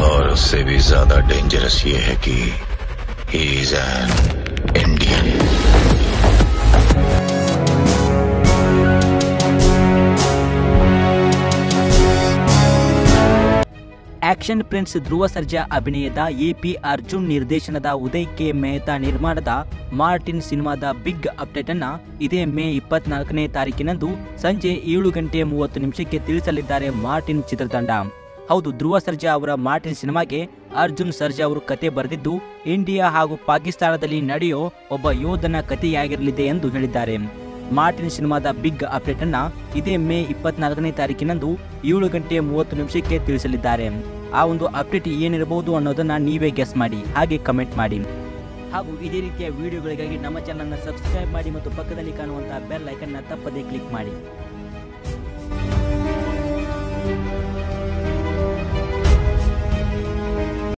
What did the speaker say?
और उससे भी ज्यादा डेंजरस ये है कि he is an Indian action prince Dhruva Sarja ಅಭಿನಯದ ಎ ಪಿ ಅರ್ಜುನ್ ನಿರ್ದೇಶನದ ಉದಯ್ ಕೆ ಮೆಹ್ತಾ ನಿರ್ಮಾಣದ ಮಾರ್ಟಿನ್ ಸಿನಿಮಾದ ಬಿಗ್ ಅಪ್ಡೇಟ್ ಅನ್ನ ಇದೇ ಮೇ ಇಪ್ಪತ್ನಾಲ್ಕನೇ ತಾರೀಕಿನಂದು ಸಂಜೆ ಏಳು ಗಂಟೆ ಮೂವತ್ತು ನಿಮಿಷಕ್ಕೆ ತಿಳಿಸಲಿದ್ದಾರೆ ಮಾರ್ಟಿನ್ ಚಿತ್ರತಂಡ ಹೌದು ಧ್ರುವ ಸರ್ಜಾ ಅವರ ಮಾರ್ಟಿನ್ ಸಿನಿಮಾಗೆ ಅರ್ಜುನ್ ಸರ್ಜಾ ಅವರು ಕತೆ ಬರೆದಿದ್ದು ಇಂಡಿಯಾ ಹಾಗೂ ಪಾಕಿಸ್ತಾನದಲ್ಲಿ ನಡೆಯೋ ಒಬ್ಬ ಯೋಧನ ಕಥೆಯಾಗಿರಲಿದೆ ಎಂದು ಹೇಳಿದ್ದಾರೆ ಮಾರ್ಟಿನ್ ಸಿನಿಮಾದ ಬಿಗ್ ಅಪ್ಡೇಟ್ ಅನ್ನ ಇದೇ ಮೇ ಇಪ್ಪತ್ನಾಲ್ಕನೇ ತಾರೀಕಿನಂದು ಏಳು ಗಂಟೆ ಮೂವತ್ತು ನಿಮಿಷಕ್ಕೆ ತಿಳಿಸಲಿದ್ದಾರೆ ಆ ಒಂದು ಅಪ್ಡೇಟ್ ಏನಿರಬಹುದು ಅನ್ನೋದನ್ನ ನೀವೇ ಗೆಸ್ ಮಾಡಿ ಹಾಗೆ ಕಮೆಂಟ್ ಮಾಡಿ ಹಾಗೂ ಇದೇ ರೀತಿಯ ವಿಡಿಯೋಗಳಿಗಾಗಿ ನಮ್ಮ ಚಾನಲ್ನ ಸಬ್ಸ್ಕ್ರೈಬ್ ಮಾಡಿ ಮತ್ತು ಪಕ್ಕದಲ್ಲಿ ಕಾಣುವಂತಹ ಬೆಲ್ ಐಕನ್ನ ತಪ್ಪದೇ ಕ್ಲಿಕ್ ಮಾಡಿ